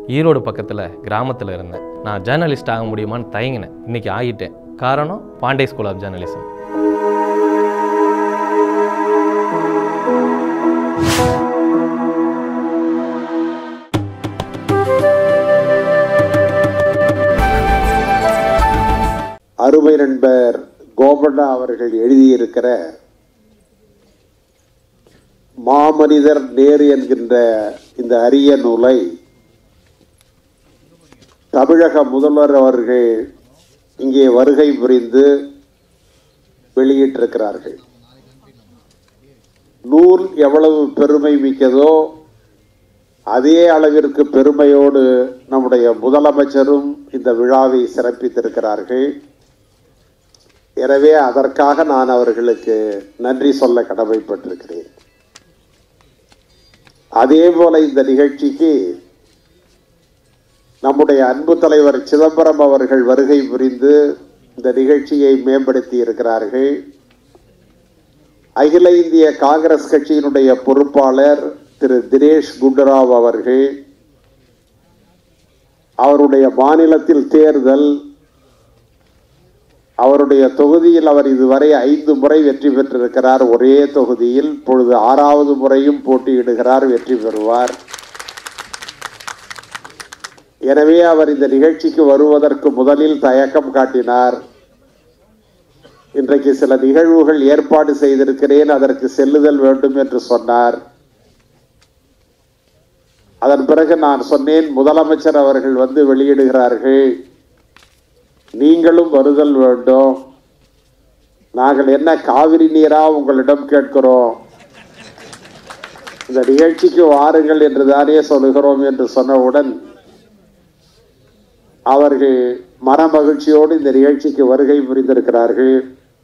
ஈரோடு பக்கத்தில் கிராமத்தில் இருந்தேன் நான் ஜேர்னலிஸ்ட் ஆக முடியுமான்னு தயங்கினேன் இன்னைக்கு ஆகிட்டேன் காரணம் பாண்டே ஸ்கூல் ஆஃப் ஜேர்னலிசம் அருமை நண்பர் கோபண்ணா அவர்கள் எழுதியிருக்கிற மாமனிதர் நேரு என்கின்ற இந்த அரிய நூலை தமிழக முதல்வர் அவர்கள் இங்கே வருகை புரிந்து வெளியிட்டிருக்கிறார்கள் நூல் எவ்வளவு பெருமை மிக்கதோ அதே அளவிற்கு பெருமையோடு நம்முடைய முதலமைச்சரும் இந்த விழாவை சிறப்பித்திருக்கிறார்கள் எனவே அதற்காக நான் அவர்களுக்கு நன்றி சொல்ல கடமைப்பட்டிருக்கிறேன் அதே போல இந்த நிகழ்ச்சிக்கு நம்முடைய அன்பு தலைவர் சிதம்பரம் அவர்கள் வருகை புரிந்து இந்த நிகழ்ச்சியை மேம்படுத்தி இருக்கிறார்கள் அகில இந்திய காங்கிரஸ் கட்சியினுடைய பொறுப்பாளர் திரு தினேஷ் குண்டுராவ் அவர்கள் அவருடைய மாநிலத்தில் தேர்தல் அவருடைய தொகுதியில் அவர் இதுவரை ஐந்து முறை வெற்றி பெற்றிருக்கிறார் ஒரே தொகுதியில் இப்பொழுது ஆறாவது முறையும் போட்டியிடுகிறார் வெற்றி பெறுவார் எனவே அவர் இந்த நிகழ்ச்சிக்கு வருவதற்கு முதலில் தயக்கம் காட்டினார் இன்றைக்கு சில நிகழ்வுகள் ஏற்பாடு செய்திருக்கிறேன் அதற்கு செல்லுதல் வேண்டும் என்று சொன்னார் அதன் பிறகு நான் சொன்னேன் முதலமைச்சர் அவர்கள் வந்து வெளியிடுகிறார்கள் நீங்களும் வருதல் வேண்டும் நாங்கள் என்ன காவிரி நீரா உங்களிடம் கேட்கிறோம் இந்த நிகழ்ச்சிக்கு வாருங்கள் என்று தானே சொல்லுகிறோம் என்று சொன்னவுடன் அவர்கள் மனமகிழ்ச்சியோடு இந்த நிகழ்ச்சிக்கு வருகை புரிந்திருக்கிறார்கள்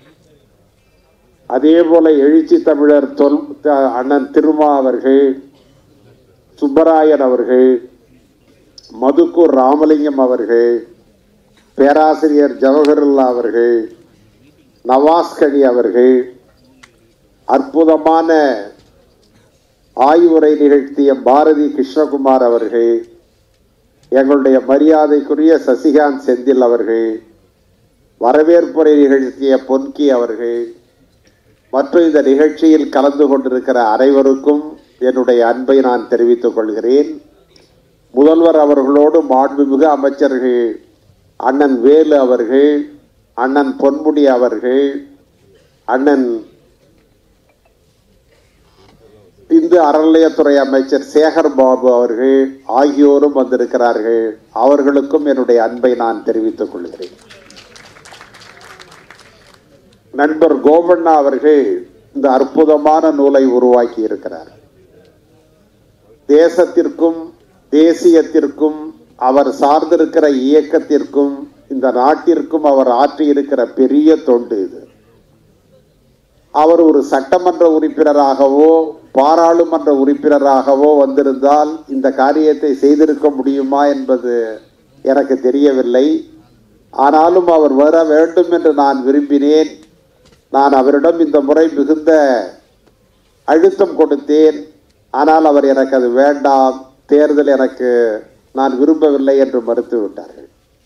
அதே போல எழுச்சி தமிழர் தொல் த- அண்ணன் திருமா அவர்கள் சுப்பராயன் அவர்கள் மதுக்கூர் ராமலிங்கம் அவர்கள் பேராசிரியர் ஜவஹருல்லா அவர்கள் நவாஸ்கனி அவர்கள் அற்புதமான ஆய்வுரை நிகழ்த்திய பாரதி கிருஷ்ணகுமார் அவர்கள் எங்களுடைய மரியாதைக்குரிய சசிகாந்த் செந்தில் அவர்கள் வரவேற்புரை நிகழ்த்திய பொன்கி அவர்கள் மற்றும் இந்த நிகழ்ச்சியில் கலந்து கொண்டிருக்கிற அனைவருக்கும் என்னுடைய அன்பை நான் தெரிவித்துக் கொள்கிறேன் முதல்வர் அவர்களோடு மாண்புமிகு அமைச்சர்கள் அண்ணன் வேலு அவர்கள் அண்ணன் பொன்முடி அவர்கள் அண்ணன் இந்து அறநிலையத்துறை அமைச்சர் சேகர் பாபு அவர்கள் ஆகியோரும் வந்திருக்கிறார்கள் அவர்களுக்கும் என்னுடைய அன்பை நான் தெரிவித்துக் கொள்கிறேன் நண்பர் கோபண்ணா அவர்கள் இந்த அற்புதமான நூலை உருவாக்கி இருக்கிறார் தேசத்திற்கும் தேசியத்திற்கும் அவர் சார்ந்திருக்கிற இயக்கத்திற்கும் இந்த நாட்டிற்கும் அவர் ஆற்றியிருக்கிற பெரிய தொண்டு இது அவர் ஒரு சட்டமன்ற உறுப்பினராகவோ பாராளுமன்ற உறுப்பினராகவோ வந்திருந்தால் இந்த காரியத்தை செய்திருக்க முடியுமா என்பது எனக்கு தெரியவில்லை ஆனாலும் அவர் வர வேண்டும் என்று நான் விரும்பினேன் நான் அவரிடம் இந்த முறை மிகுந்த அழுத்தம் கொடுத்தேன் ஆனால் அவர் எனக்கு அது வேண்டாம் தேர்தல் எனக்கு நான் விரும்பவில்லை என்று மறுத்து விட்டார்கள்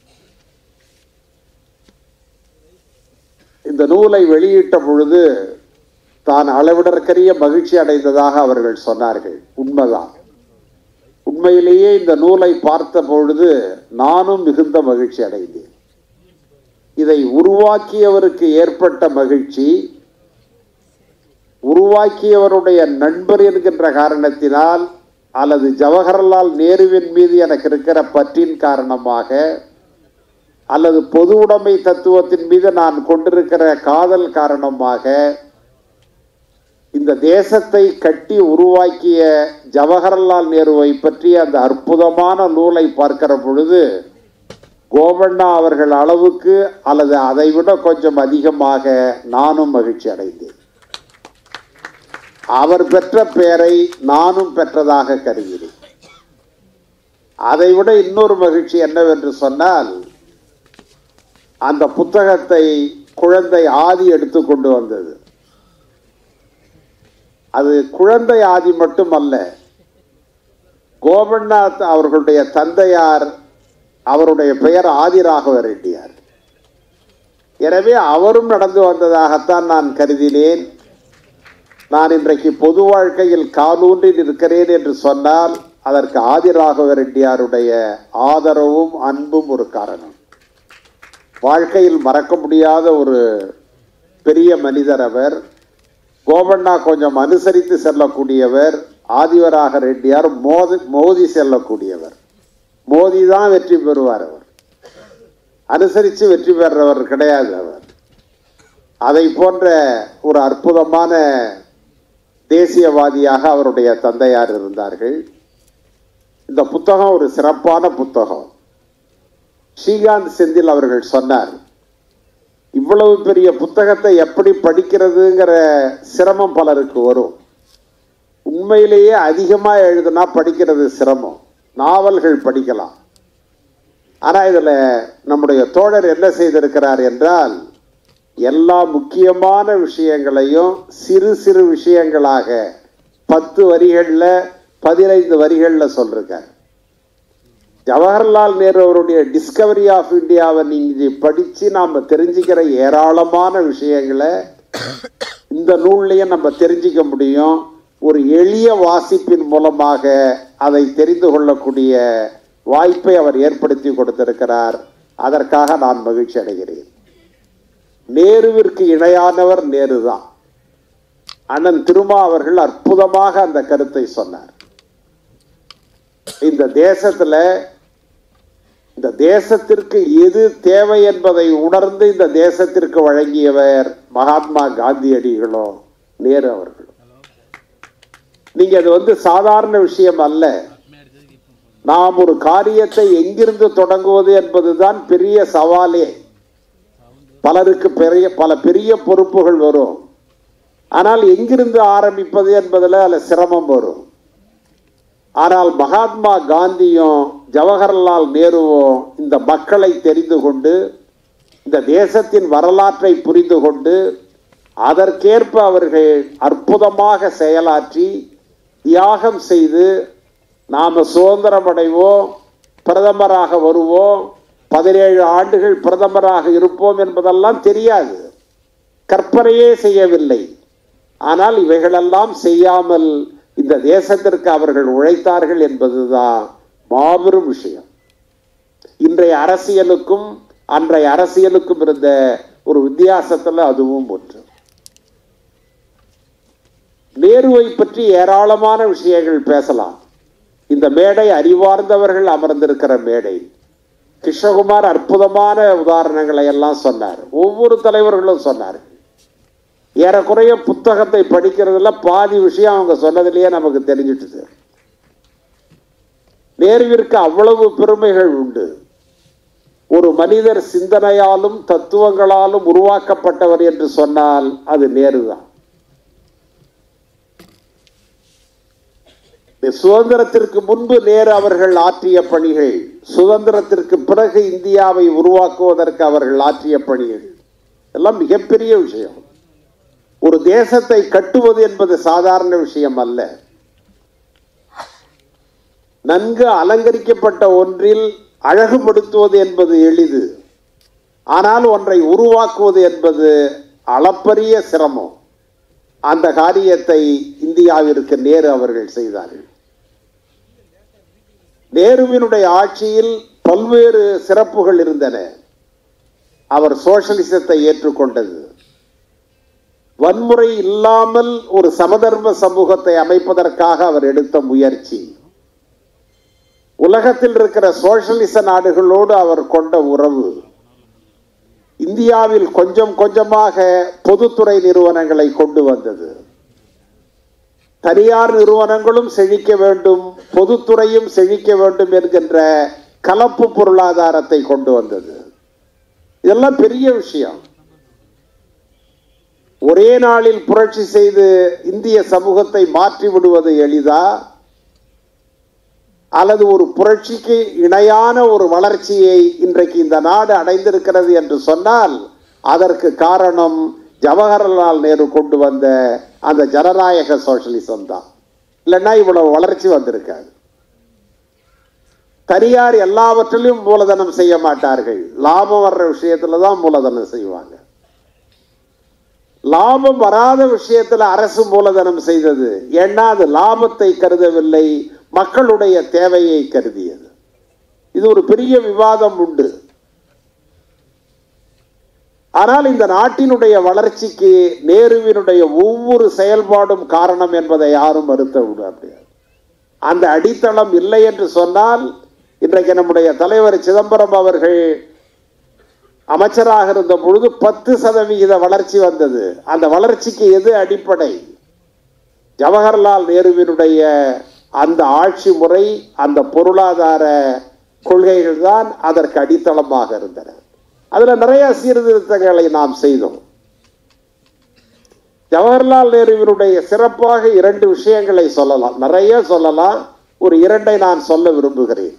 இந்த நூலை வெளியிட்ட பொழுது தான் அளவிடற்கரிய மகிழ்ச்சி அடைந்ததாக அவர்கள் சொன்னார்கள் உண்மைதான் உண்மையிலேயே இந்த நூலை பார்த்த பொழுது நானும் மிகுந்த மகிழ்ச்சி அடைந்தேன் இதை உருவாக்கியவருக்கு ஏற்பட்ட மகிழ்ச்சி உருவாக்கியவருடைய நண்பர் என்கின்ற காரணத்தினால் அல்லது ஜவஹர்லால் நேருவின் மீது எனக்கு இருக்கிற பற்றின் காரணமாக அல்லது பொது உடைமை தத்துவத்தின் மீது நான் கொண்டிருக்கிற காதல் காரணமாக இந்த தேசத்தை கட்டி உருவாக்கிய ஜவஹர்லால் நேருவை பற்றிய அந்த அற்புதமான நூலை பார்க்கிற பொழுது கோபண்ணா அவர்கள் அளவுக்கு அல்லது அதைவிட கொஞ்சம் அதிகமாக நானும் மகிழ்ச்சி அடைந்தேன் அவர் பெற்ற பெயரை நானும் பெற்றதாக கருதுகிறேன் அதைவிட இன்னொரு மகிழ்ச்சி என்னவென்று சொன்னால் அந்த புத்தகத்தை குழந்தை ஆதி எடுத்து கொண்டு வந்தது அது குழந்தை ஆதி மட்டுமல்ல கோபண்ணாத் அவர்களுடைய தந்தையார் அவருடைய பெயர் ஆதிராகவ ரெட்டியார் எனவே அவரும் நடந்து வந்ததாகத்தான் நான் கருதினேன் நான் இன்றைக்கு பொது வாழ்க்கையில் காலூன்றில் இருக்கிறேன் என்று சொன்னால் அதற்கு ஆதிராகவ ரெட்டியாருடைய ஆதரவும் அன்பும் ஒரு காரணம் வாழ்க்கையில் மறக்க முடியாத ஒரு பெரிய மனிதர் அவர் கோபண்ணா கொஞ்சம் அனுசரித்து செல்லக்கூடியவர் ஆதிவராக ரெட்டியார் மோதி மோதி செல்லக்கூடியவர் மோதி தான் வெற்றி பெறுவார் அவர் அனுசரித்து வெற்றி பெறுறவர் கிடையாது அவர் அதை போன்ற ஒரு அற்புதமான தேசியவாதியாக அவருடைய தந்தையார் இருந்தார்கள் இந்த புத்தகம் ஒரு சிறப்பான புத்தகம் ஸ்ரீகாந்த் செந்தில் அவர்கள் சொன்னார் இவ்வளவு பெரிய புத்தகத்தை எப்படி படிக்கிறதுங்கிற சிரமம் பலருக்கு வரும் உண்மையிலேயே அதிகமாக எழுதுனா படிக்கிறது சிரமம் நாவல்கள் படிக்கலாம் ஆனால் இதில் நம்முடைய தோழர் என்ன செய்திருக்கிறார் என்றால் எல்லா முக்கியமான விஷயங்களையும் சிறு சிறு விஷயங்களாக பத்து வரிகளில் பதினைந்து வரிகளில் சொல்லிருக்கார் ஜவஹர்லால் நேரு அவருடைய டிஸ்கவரி ஆஃப் இந்தியாவை நீங்கள் படித்து நாம் தெரிஞ்சுக்கிற ஏராளமான விஷயங்களை இந்த நூல்லையும் நம்ம தெரிஞ்சிக்க முடியும் ஒரு எளிய வாசிப்பின் மூலமாக அதை தெரிந்து கொள்ளக்கூடிய வாய்ப்பை அவர் ஏற்படுத்தி கொடுத்திருக்கிறார் அதற்காக நான் மகிழ்ச்சி அடைகிறேன் நேருவிற்கு இணையானவர் நேரு தான் அண்ணன் திருமா அவர்கள் அற்புதமாக அந்த கருத்தை சொன்னார் இந்த தேசத்துல இந்த தேசத்திற்கு எது தேவை என்பதை உணர்ந்து இந்த தேசத்திற்கு வழங்கியவர் மகாத்மா காந்தியடிகளோ நேரு அவர்களோ நீங்க அது வந்து சாதாரண விஷயம் அல்ல நாம் ஒரு காரியத்தை எங்கிருந்து தொடங்குவது என்பதுதான் பெரிய சவாலே பலருக்கு பெரிய பல பெரிய பொறுப்புகள் வரும் ஆனால் எங்கிருந்து ஆரம்பிப்பது என்பதில் அதில் சிரமம் வரும் ஆனால் மகாத்மா காந்தியும் ஜவஹர்லால் நேருவும் இந்த மக்களை தெரிந்து கொண்டு இந்த தேசத்தின் வரலாற்றை புரிந்து கொண்டு அதற்கேற்ப அவர்கள் அற்புதமாக செயலாற்றி தியாகம் செய்து நாம் சுதந்திரம் அடைவோம் பிரதமராக வருவோம் பதினேழு ஆண்டுகள் பிரதமராக இருப்போம் என்பதெல்லாம் தெரியாது கற்பனையே செய்யவில்லை ஆனால் இவைகளெல்லாம் செய்யாமல் இந்த தேசத்திற்கு அவர்கள் உழைத்தார்கள் என்பதுதான் மாபெரும் விஷயம் இன்றைய அரசியலுக்கும் அன்றைய அரசியலுக்கும் இருந்த ஒரு வித்தியாசத்தில் அதுவும் ஒன்று நேருவை பற்றி ஏராளமான விஷயங்கள் பேசலாம் இந்த மேடை அறிவார்ந்தவர்கள் அமர்ந்திருக்கிற மேடை கிருஷ்ணகுமார் அற்புதமான உதாரணங்களை எல்லாம் சொன்னார் ஒவ்வொரு தலைவர்களும் சொன்னார் ஏறக்குறைய புத்தகத்தை படிக்கிறதுல பாதி விஷயம் அவங்க சொன்னதுலேயே நமக்கு தெரிஞ்சிட்டுது நேருவிற்கு அவ்வளவு பெருமைகள் உண்டு ஒரு மனிதர் சிந்தனையாலும் தத்துவங்களாலும் உருவாக்கப்பட்டவர் என்று சொன்னால் அது நேருதான் சுதந்திரத்திற்கு முன்பு நேரு அவர்கள் ஆற்றிய பணிகள் சுதந்திரத்திற்கு பிறகு இந்தியாவை உருவாக்குவதற்கு அவர்கள் ஆற்றிய பணிகள் எல்லாம் மிகப்பெரிய விஷயம் ஒரு தேசத்தை கட்டுவது என்பது சாதாரண விஷயம் அல்ல நன்கு அலங்கரிக்கப்பட்ட ஒன்றில் அழகுபடுத்துவது என்பது எளிது ஆனால் ஒன்றை உருவாக்குவது என்பது அளப்பரிய சிரமம் அந்த காரியத்தை இந்தியாவிற்கு நேரு அவர்கள் செய்தார்கள் நேருவினுடைய ஆட்சியில் பல்வேறு சிறப்புகள் இருந்தன அவர் சோசியலிசத்தை ஏற்றுக்கொண்டது வன்முறை இல்லாமல் ஒரு சமதர்ம சமூகத்தை அமைப்பதற்காக அவர் எடுத்த முயற்சி உலகத்தில் இருக்கிற சோசியலிச நாடுகளோடு அவர் கொண்ட உறவு இந்தியாவில் கொஞ்சம் கொஞ்சமாக பொதுத்துறை நிறுவனங்களை கொண்டு வந்தது தனியார் நிறுவனங்களும் செழிக்க வேண்டும் பொதுத்துறையும் செழிக்க வேண்டும் என்கின்ற கலப்பு பொருளாதாரத்தை கொண்டு வந்தது இதெல்லாம் பெரிய விஷயம் ஒரே நாளில் புரட்சி செய்து இந்திய சமூகத்தை மாற்றி விடுவது எளிதா அல்லது ஒரு புரட்சிக்கு இணையான ஒரு வளர்ச்சியை இன்றைக்கு இந்த நாடு அடைந்திருக்கிறது என்று சொன்னால் அதற்கு காரணம் ஜவஹர்லால் நேரு கொண்டு வந்த அந்த ஜனநாயக சோசியலிசம் தான் இல்லைன்னா இவ்வளவு வளர்ச்சி வந்திருக்காது தனியார் எல்லாவற்றிலும் மூலதனம் செய்ய மாட்டார்கள் லாபம் வர்ற விஷயத்துல தான் மூலதனம் செய்வாங்க லாபம் வராத விஷயத்துல அரசு மூலதனம் செய்தது ஏன்னா அது லாபத்தை கருதவில்லை மக்களுடைய தேவையை கருதியது இது ஒரு பெரிய விவாதம் உண்டு ஆனால் இந்த நாட்டினுடைய வளர்ச்சிக்கு நேருவினுடைய ஒவ்வொரு செயல்பாடும் காரணம் என்பதை யாரும் மறுத்த விட முடியாது அந்த அடித்தளம் இல்லை என்று சொன்னால் இன்றைக்கு நம்முடைய தலைவர் சிதம்பரம் அவர்கள் அமைச்சராக இருந்த பொழுது பத்து சதவிகித வளர்ச்சி வந்தது அந்த வளர்ச்சிக்கு எது அடிப்படை ஜவஹர்லால் நேருவினுடைய அந்த ஆட்சி முறை அந்த பொருளாதார கொள்கைகள் தான் அதற்கு அடித்தளமாக இருந்தன அதுல நிறைய சீர்திருத்தங்களை நாம் செய்தோம் ஜவஹர்லால் நேருவினுடைய சிறப்பாக இரண்டு விஷயங்களை சொல்லலாம் நிறைய சொல்லலாம் ஒரு இரண்டை நான் சொல்ல விரும்புகிறேன்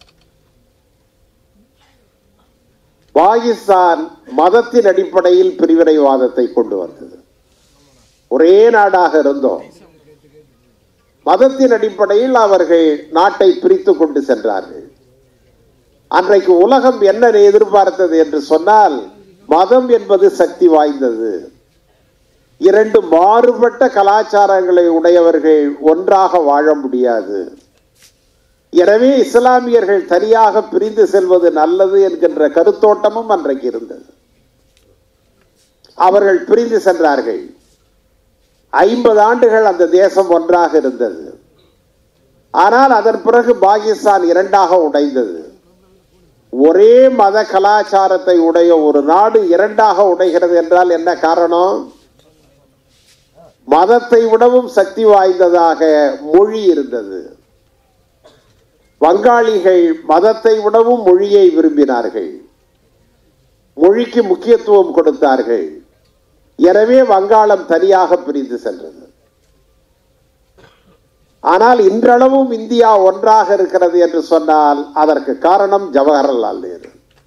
பாகிஸ்தான் மதத்தின் அடிப்படையில் பிரிவினைவாதத்தை கொண்டு வந்தது ஒரே நாடாக இருந்தோம் மதத்தின் அடிப்படையில் அவர்கள் நாட்டை பிரித்து கொண்டு சென்றார்கள் அன்றைக்கு உலகம் என்ன எதிர்பார்த்தது என்று சொன்னால் மதம் என்பது சக்தி வாய்ந்தது இரண்டு மாறுபட்ட கலாச்சாரங்களை உடையவர்கள் ஒன்றாக வாழ முடியாது எனவே இஸ்லாமியர்கள் தனியாக பிரிந்து செல்வது நல்லது என்கின்ற கருத்தோட்டமும் அன்றைக்கு இருந்தது அவர்கள் பிரிந்து சென்றார்கள் ஐம்பது ஆண்டுகள் அந்த தேசம் ஒன்றாக இருந்தது ஆனால் அதன் பிறகு பாகிஸ்தான் இரண்டாக உடைந்தது ஒரே மத கலாச்சாரத்தை உடைய ஒரு நாடு இரண்டாக உடைகிறது என்றால் என்ன காரணம் மதத்தை விடவும் சக்தி வாய்ந்ததாக மொழி இருந்தது வங்காளிகள் மதத்தை விடவும் மொழியை விரும்பினார்கள் மொழிக்கு முக்கியத்துவம் கொடுத்தார்கள் எனவே வங்காளம் தனியாக பிரிந்து சென்றது ஆனால் இன்றளவும் இந்தியா ஒன்றாக இருக்கிறது என்று சொன்னால் அதற்கு காரணம் ஜவஹர்லால் நேரு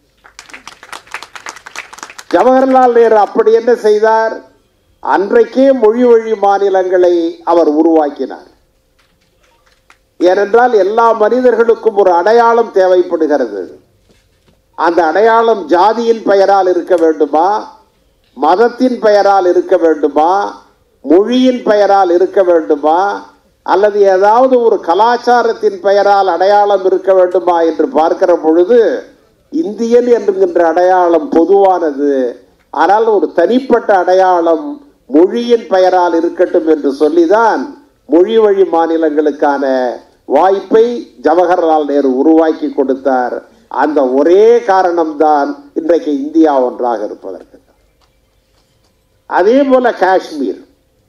ஜவஹர்லால் நேரு அப்படி என்ன செய்தார் அன்றைக்கே மொழி வழி மாநிலங்களை அவர் உருவாக்கினார் ஏனென்றால் எல்லா மனிதர்களுக்கும் ஒரு அடையாளம் தேவைப்படுகிறது அந்த அடையாளம் ஜாதியின் பெயரால் இருக்க வேண்டுமா மதத்தின் பெயரால் இருக்க வேண்டுமா மொழியின் பெயரால் இருக்க வேண்டுமா அல்லது ஏதாவது ஒரு கலாச்சாரத்தின் பெயரால் அடையாளம் இருக்க வேண்டுமா என்று பார்க்கிற பொழுது இந்தியன் என்கின்ற அடையாளம் பொதுவானது ஆனால் ஒரு தனிப்பட்ட அடையாளம் மொழியின் பெயரால் இருக்கட்டும் என்று சொல்லிதான் மொழி வழி மாநிலங்களுக்கான வாய்ப்பை ஜவஹர்லால் நேரு உருவாக்கி கொடுத்தார் அந்த ஒரே காரணம்தான் இன்றைக்கு இந்தியா ஒன்றாக இருப்பதற்கு அதே போல காஷ்மீர்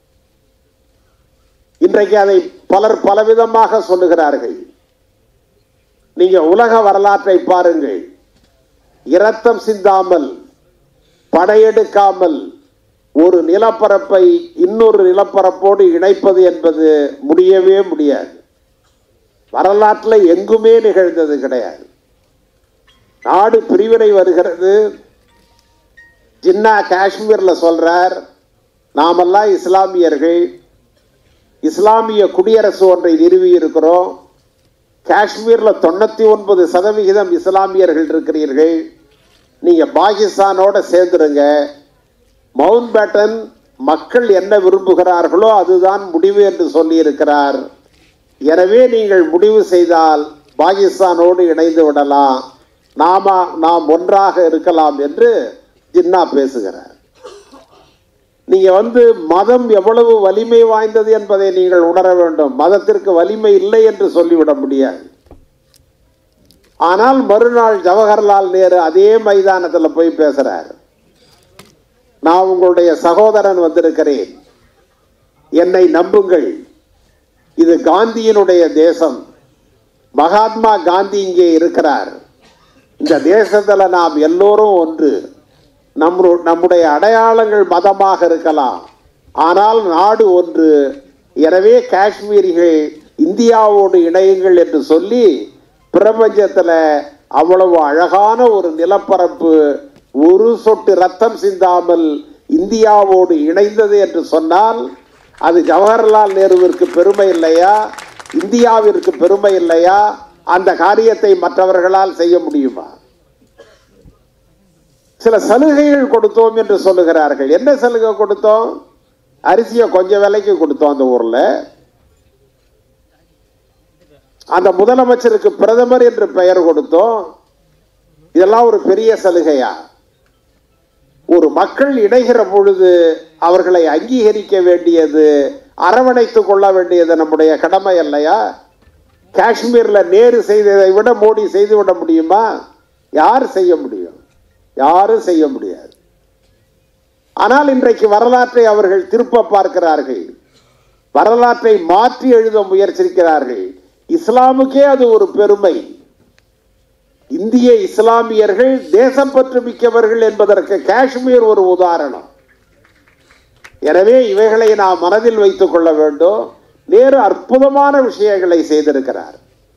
இன்றைக்கு அதை பலர் பலவிதமாக சொல்லுகிறார்கள் நீங்க உலக வரலாற்றை பாருங்கள் இரத்தம் சிந்தாமல் படையெடுக்காமல் ஒரு நிலப்பரப்பை இன்னொரு நிலப்பரப்போடு இணைப்பது என்பது முடியவே முடியாது வரலாற்றில் எங்குமே நிகழ்ந்தது கிடையாது நாடு பிரிவினை வருகிறது ஜின்னா காஷ்மீர்ல சொல்றார் நாமெல்லாம் இஸ்லாமியர்கள் இஸ்லாமிய குடியரசு ஒன்றை நிறுவி இருக்கிறோம் காஷ்மீர்ல தொண்ணூத்தி ஒன்பது சதவிகிதம் இஸ்லாமியர்கள் இருக்கிறீர்கள் நீங்க பாகிஸ்தானோட சேர்ந்துருங்க மவுண்ட் பேட்டன் மக்கள் என்ன விரும்புகிறார்களோ அதுதான் முடிவு என்று சொல்லி இருக்கிறார் எனவே நீங்கள் முடிவு செய்தால் பாகிஸ்தானோடு இணைந்து விடலாம் நாம நாம் ஒன்றாக இருக்கலாம் என்று ஜின்னா பேசுகிறார் நீங்க வந்து மதம் எவ்வளவு வலிமை வாய்ந்தது என்பதை நீங்கள் உணர வேண்டும் மதத்திற்கு வலிமை இல்லை என்று சொல்லிவிட முடியாது ஆனால் மறுநாள் ஜவஹர்லால் நேரு அதே மைதானத்தில் போய் பேசுறார் நான் உங்களுடைய சகோதரன் வந்திருக்கிறேன் என்னை நம்புங்கள் இது காந்தியினுடைய தேசம் மகாத்மா காந்தி இங்கே இருக்கிறார் இந்த தேசத்துல நாம் எல்லோரும் ஒன்று நம்ம நம்முடைய அடையாளங்கள் மதமாக இருக்கலாம் ஆனால் நாடு ஒன்று எனவே காஷ்மீரிகள் இந்தியாவோடு இணையுங்கள் என்று சொல்லி பிரபஞ்சத்துல அவ்வளவு அழகான ஒரு நிலப்பரப்பு ஒரு சொட்டு ரத்தம் சிந்தாமல் இந்தியாவோடு இணைந்தது என்று சொன்னால் அது ஜவஹர்லால் நேருவிற்கு பெருமை இல்லையா இந்தியாவிற்கு பெருமை இல்லையா அந்த காரியத்தை மற்றவர்களால் செய்ய முடியுமா சில சலுகைகள் கொடுத்தோம் என்று சொல்லுகிறார்கள் என்ன சலுகை கொடுத்தோம் அரிசியை கொஞ்சம் விலைக்கு கொடுத்தோம் அந்த ஊர்ல அந்த முதலமைச்சருக்கு பிரதமர் என்று பெயர் கொடுத்தோம் இதெல்லாம் ஒரு பெரிய சலுகையா ஒரு மக்கள் இணைகிற பொழுது அவர்களை அங்கீகரிக்க வேண்டியது அரவணைத்துக் கொள்ள வேண்டியது நம்முடைய கடமை இல்லையா காஷ்மீர்ல நேரு செய்ததை விட மோடி செய்து விட முடியுமா யார் செய்ய முடியும் யாரும் செய்ய முடியாது ஆனால் இன்றைக்கு வரலாற்றை அவர்கள் திருப்ப பார்க்கிறார்கள் வரலாற்றை மாற்றி எழுத முயற்சிக்கிறார்கள் இஸ்லாமுக்கே அது ஒரு பெருமை இந்திய இஸ்லாமியர்கள் தேசப்பற்று மிக்கவர்கள் என்பதற்கு காஷ்மீர் ஒரு உதாரணம் எனவே இவைகளை நாம் மனதில் வைத்துக் கொள்ள வேண்டும் நேரு அற்புதமான விஷயங்களை செய்திருக்கிறார்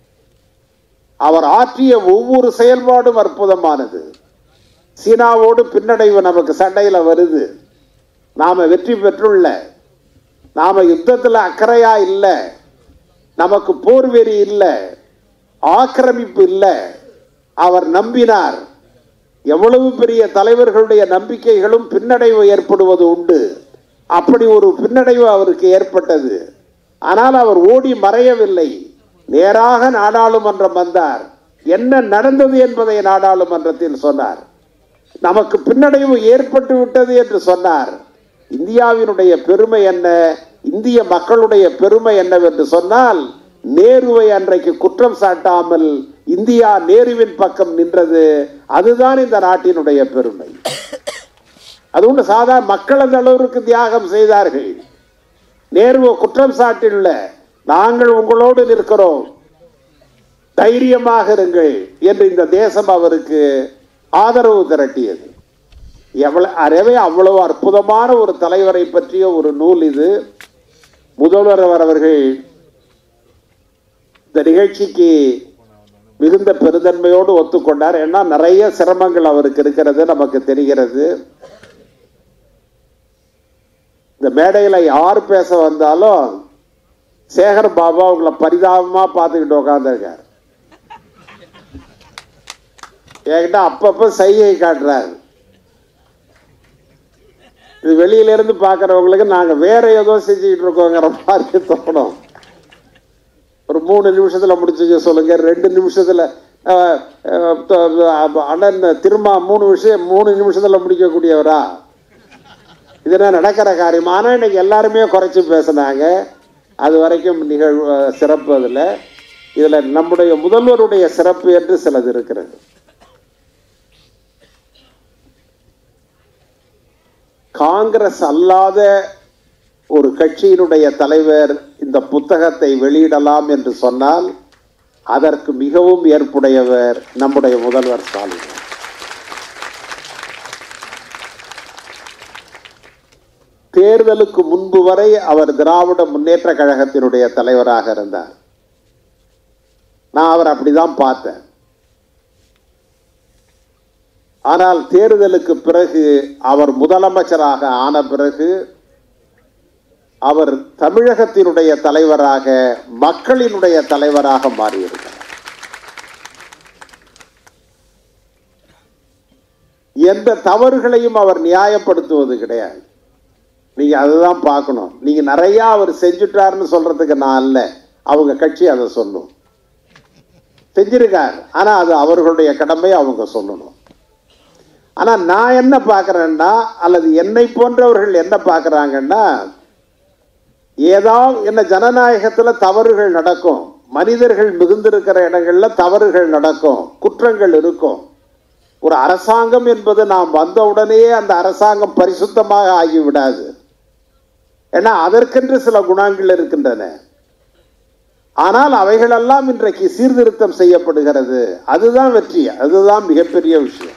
அவர் ஆற்றிய ஒவ்வொரு செயல்பாடும் அற்புதமானது சீனாவோடு பின்னடைவு நமக்கு சண்டையில வருது நாம வெற்றி பெற்றுள்ள நாம யுத்தத்துல அக்கறையா இல்ல நமக்கு போர் வெறி இல்ல ஆக்கிரமிப்பு இல்ல அவர் நம்பினார் எவ்வளவு பெரிய தலைவர்களுடைய நம்பிக்கைகளும் பின்னடைவு ஏற்படுவது உண்டு அப்படி ஒரு பின்னடைவு அவருக்கு ஏற்பட்டது ஆனால் அவர் ஓடி மறையவில்லை நேராக நாடாளுமன்றம் வந்தார் என்ன நடந்தது என்பதை நாடாளுமன்றத்தில் சொன்னார் நமக்கு பின்னடைவு ஏற்பட்டு விட்டது என்று சொன்னார் இந்தியாவினுடைய பெருமை என்ன இந்திய மக்களுடைய பெருமை என்னவென்று சொன்னால் நேருவை அன்றைக்கு குற்றம் சாட்டாமல் இந்தியா நேருவின் பக்கம் நின்றது அதுதான் இந்த நாட்டினுடைய பெருமை அது ஒன்று சாதாரண மக்கள் அந்த அளவிற்கு தியாகம் செய்தார்கள் நேருவை குற்றம் சாட்டியுள்ள நாங்கள் உங்களோடு நிற்கிறோம் தைரியமாக இருங்கள் என்று இந்த தேசம் அவருக்கு ஆதரவு திரட்டியது எவ்வளவு அறவே அவ்வளவு அற்புதமான ஒரு தலைவரை பற்றிய ஒரு நூல் இது முதல்வர் அவர்கள் இந்த நிகழ்ச்சிக்கு மிகுந்த பெருந்தன்மையோடு ஒத்துக்கொண்டார் ஏன்னா நிறைய சிரமங்கள் அவருக்கு இருக்கிறது நமக்கு தெரிகிறது இந்த மேடையில யார் பேச வந்தாலும் சேகர் பாபா அவங்கள பரிதாபமா பார்த்துக்கிட்டு உட்காந்துருக்கார் என்கிட்ட அப்பப்ப சைகை காட்டுறாரு இது வெளியில இருந்து பாக்குறவங்களுக்கு நாங்க வேற ஏதோ செஞ்சுக்கிட்டு இருக்கோங்கிற மாதிரி தோணும் ஒரு மூணு நிமிஷத்துல முடிச்சு சொல்லுங்க ரெண்டு நிமிஷத்துல அஹ், அஹ், த- அண்ணன் திரும்ப மூணு விஷயம் மூணு நிமிஷத்துல முடிக்கக்கூடியவரா இதெல்லாம் நடக்கிற காரியம் ஆனா இன்னைக்கு எல்லாருமே குறைச்சு பேசுனாங்க அது வரைக்கும் நிகழ்வு அஹ், சிறப்பு அதுல இதுல நம்முடைய முதல்வருடைய சிறப்பு என்று சிலது இருக்கிறது காங்கிரஸ் அல்லாத ஒரு கட்சியினுடைய தலைவர் இந்த புத்தகத்தை வெளியிடலாம் என்று சொன்னால் அதற்கு மிகவும் ஏற்புடையவர் நம்முடைய முதல்வர் ஸ்டாலின் தேர்தலுக்கு முன்பு வரை அவர் திராவிட முன்னேற்ற கழகத்தினுடைய தலைவராக இருந்தார் நான் அவர் அப்படிதான் பார்த்தேன் ஆனால் தேர்தலுக்கு பிறகு அவர் முதலமைச்சராக ஆன பிறகு அவர் தமிழகத்தினுடைய தலைவராக மக்களினுடைய தலைவராக மாறியிருக்கிறார் எந்த தவறுகளையும் அவர் நியாயப்படுத்துவது கிடையாது நீங்க அதுதான் பார்க்கணும் நீங்க நிறைய அவர் செஞ்சுட்டாருன்னு சொல்றதுக்கு நான் அல்ல அவங்க கட்சி அதை சொல்லும் செஞ்சிருக்கார் ஆனா அது அவர்களுடைய கடமை அவங்க சொல்லணும் ஆனா நான் என்ன பார்க்கறேன்னா அல்லது என்னை போன்றவர்கள் என்ன பார்க்கறாங்கன்னா ஏதாவது என்ன ஜனநாயகத்துல தவறுகள் நடக்கும் மனிதர்கள் மிகுந்திருக்கிற இடங்கள்ல தவறுகள் நடக்கும் குற்றங்கள் இருக்கும் ஒரு அரசாங்கம் என்பது நாம் வந்த உடனேயே அந்த அரசாங்கம் பரிசுத்தமாக ஆகிவிடாது ஏன்னா அதற்கென்று சில குணங்கள் இருக்கின்றன ஆனால் அவைகளெல்லாம் இன்றைக்கு சீர்திருத்தம் செய்யப்படுகிறது அதுதான் வெற்றி அதுதான் மிகப்பெரிய விஷயம்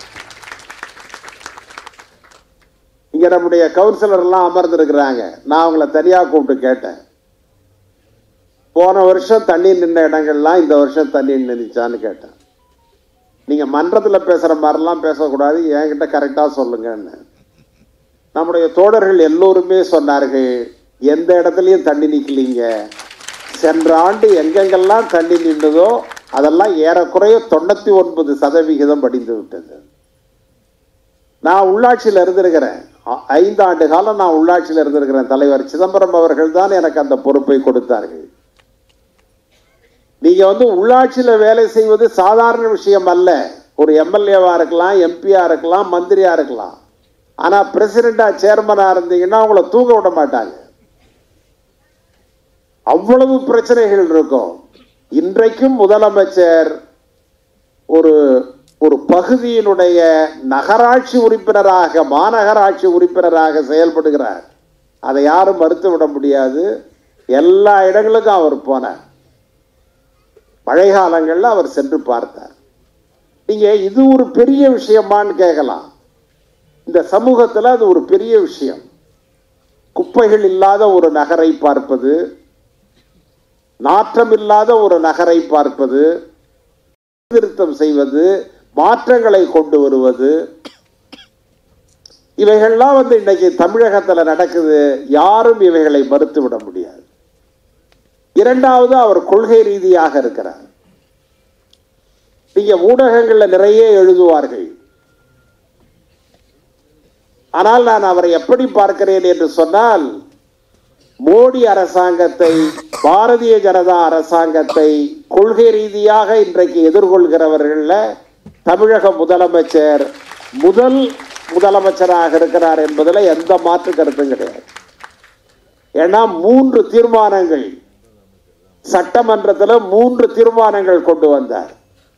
இங்க நம்முடைய கவுன்சிலர் எல்லாம் அமர்ந்திருக்கிறாங்க நான் அவங்கள தனியா கூப்பிட்டு கேட்டேன் போன வருஷம் தண்ணி நின்ன இடங்கள்லாம் இந்த வருஷம் தண்ணி நின்றுச்சான்னு கேட்டேன் நீங்க மன்றத்துல பேசுற மாதிரிலாம் பேசக்கூடாது என்கிட்ட கரெக்டா சொல்லுங்கன்னு நம்முடைய தோழர்கள் எல்லோருமே சொன்னார்கள் எந்த இடத்துலயும் தண்ணி நிக்கலீங்க சென்ற ஆண்டு எங்கெங்கெல்லாம் தண்ணி நின்றதோ அதெல்லாம் ஏறக்குறைய தொண்ணூத்தி ஒன்பது சதவிகிதம் படிந்து விட்டது நான் உள்ளாட்சியில் இருந்திருக்கிறேன் ஐ- ஐந்து ஆண்டு காலம் நான் உள்ளாட்சியில் இருந்திருக்கிறேன் தலைவர் சிதம்பரம் அவர்கள் தான் எனக்கு அந்த பொறுப்பை கொடுத்தார்கள் நீங்க வந்து உள்ளாட்சியில வேலை செய்வது சாதாரண விஷயம் அல்ல ஒரு எம்எல்ஏவா இருக்கலாம் எம்பியா இருக்கலாம் மந்திரியா இருக்கலாம் ஆனா பிரசிடண்டா சேர்மனா இருந்தீங்கன்னா உங்களை தூங்க விட மாட்டாங்க அவ்வளவு பிரச்சனைகள் இருக்கும் இன்றைக்கும் முதலமைச்சர் ஒரு ஒரு பகுதியினுடைய நகராட்சி உறுப்பினராக மாநகராட்சி உறுப்பினராக செயல்படுகிறார் அதை யாரும் மறுத்து விட முடியாது எல்லா இடங்களுக்கும் அவர் போனார் மழை காலங்களில் அவர் சென்று பார்த்தார் நீங்க இது ஒரு பெரிய விஷயமான்னு கேட்கலாம் இந்த சமூகத்துல அது ஒரு பெரிய விஷயம் குப்பைகள் இல்லாத ஒரு நகரை பார்ப்பது நாற்றம் இல்லாத ஒரு நகரை பார்ப்பது திருத்தம் செய்வது மாற்றங்களை கொண்டு வருவது இவைகள்லாம் வந்து இன்னைக்கு தமிழகத்துல நடக்குது யாரும் இவைகளை மறுத்து விட முடியாது இரண்டாவது அவர் கொள்கை ரீதியாக இருக்கிறார் நீங்க ஊடகங்கள்ல நிறைய எழுதுவார்கள் ஆனால் நான் அவரை எப்படி பார்க்கிறேன் என்று சொன்னால் மோடி அரசாங்கத்தை பாரதிய ஜனதா அரசாங்கத்தை கொள்கை ரீதியாக இன்றைக்கு எதிர்கொள்கிறவர்கள தமிழக முதலமைச்சர் முதல் முதலமைச்சராக இருக்கிறார் என்பதில் எந்த மாற்று கருத்தும் கிடையாது ஏன்னா மூன்று தீர்மானங்கள் சட்டமன்றத்தில் மூன்று தீர்மானங்கள் கொண்டு வந்தார்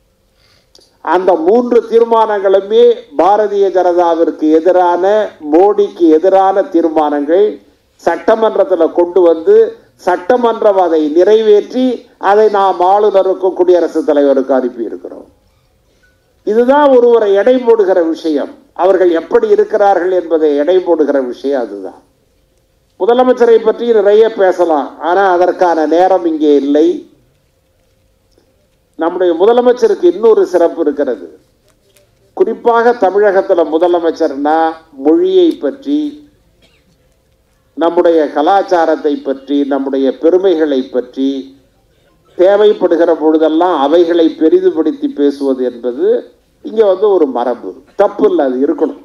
அந்த மூன்று தீர்மானங்களுமே பாரதிய ஜனதாவிற்கு எதிரான மோடிக்கு எதிரான தீர்மானங்கள் சட்டமன்றத்தில் கொண்டு வந்து சட்டமன்றம் அதை நிறைவேற்றி அதை நாம் ஆளுநருக்கும் குடியரசுத் தலைவருக்கும் அனுப்பி இருக்கிறோம் இதுதான் ஒருவரை எடை போடுகிற விஷயம் அவர்கள் எப்படி இருக்கிறார்கள் என்பதை எடை போடுகிற விஷயம் அதுதான் முதலமைச்சரை பற்றி நிறைய பேசலாம் ஆனால் அதற்கான நேரம் இங்கே இல்லை நம்முடைய முதலமைச்சருக்கு இன்னொரு சிறப்பு இருக்கிறது குறிப்பாக தமிழகத்தில் முதலமைச்சர்னா மொழியை பற்றி நம்முடைய கலாச்சாரத்தை பற்றி நம்முடைய பெருமைகளை பற்றி தேவைப்படுகிற பொழுதெல்லாம் அவைகளை பெரிதுபடுத்தி பேசுவது என்பது இங்க வந்து ஒரு மரபு தப்பு இல்லை அது இருக்கணும்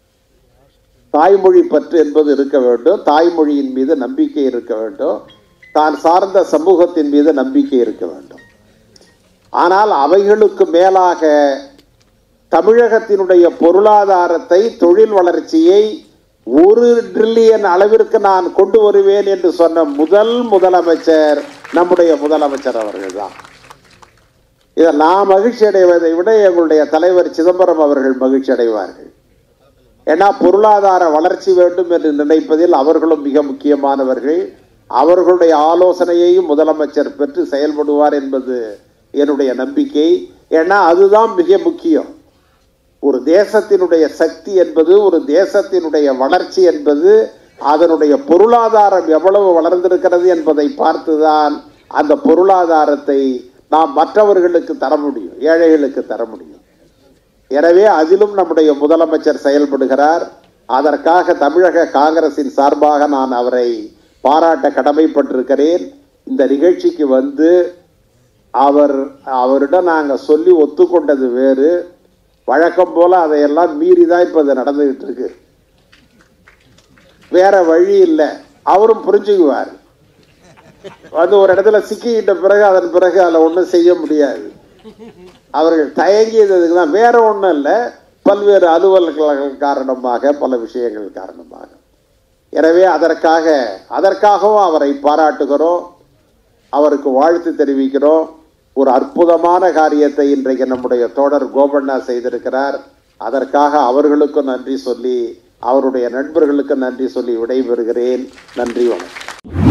தாய்மொழி பற்று என்பது இருக்க வேண்டும் தாய்மொழியின் மீது நம்பிக்கை இருக்க வேண்டும் தான் சார்ந்த சமூகத்தின் மீது நம்பிக்கை இருக்க வேண்டும் ஆனால் அவைகளுக்கு மேலாக தமிழகத்தினுடைய பொருளாதாரத்தை தொழில் வளர்ச்சியை ஒரு ட்ரில்லியன் அளவிற்கு நான் கொண்டு வருவேன் என்று சொன்ன முதல் முதலமைச்சர் நம்முடைய முதலமைச்சர் அவர்கள்தான் இதை நான் மகிழ்ச்சி அடைவதை விட எங்களுடைய தலைவர் சிதம்பரம் அவர்கள் மகிழ்ச்சி அடைவார்கள் ஏன்னா பொருளாதார வளர்ச்சி வேண்டும் என்று நினைப்பதில் அவர்களும் மிக முக்கியமானவர்கள் அவர்களுடைய ஆலோசனையையும் முதலமைச்சர் பெற்று செயல்படுவார் என்பது என்னுடைய நம்பிக்கை ஏன்னா அதுதான் மிக முக்கியம் ஒரு தேசத்தினுடைய சக்தி என்பது ஒரு தேசத்தினுடைய வளர்ச்சி என்பது அதனுடைய பொருளாதாரம் எவ்வளவு வளர்ந்திருக்கிறது என்பதை பார்த்துதான் அந்த பொருளாதாரத்தை நாம் மற்றவர்களுக்கு தர முடியும் ஏழைகளுக்கு தர முடியும் எனவே அதிலும் நம்முடைய முதலமைச்சர் செயல்படுகிறார் அதற்காக தமிழக காங்கிரசின் சார்பாக நான் அவரை பாராட்ட கடமைப்பட்டிருக்கிறேன் இந்த நிகழ்ச்சிக்கு வந்து அவர் அவரிடம் நாங்கள் சொல்லி ஒத்துக்கொண்டது வேறு வழக்கம் போல அதையெல்லாம் மீறி தான் இப்போ இது நடந்துகிட்டு இருக்கு வேற வழி இல்லை அவரும் புரிஞ்சுக்குவார் வந்து ஒரு இடத்துல சிக்கிக்கிட்ட பிறகு அதன் பிறகு அதில் ஒன்றும் செய்ய முடியாது அவர்கள் தயங்கியதுக்கு தான் வேற ஒன்றும் இல்லை பல்வேறு அலுவல்கள் காரணமாக பல விஷயங்கள் காரணமாக எனவே அதற்காக அதற்காகவும் அவரை பாராட்டுகிறோம் அவருக்கு வாழ்த்து தெரிவிக்கிறோம் ஒரு அற்புதமான காரியத்தை இன்றைக்கு நம்முடைய தோழர் கோபண்ணா செய்திருக்கிறார் அதற்காக அவர்களுக்கும் நன்றி சொல்லி அவருடைய நண்பர்களுக்கும் நன்றி சொல்லி விடைபெறுகிறேன் நன்றி வணக்கம்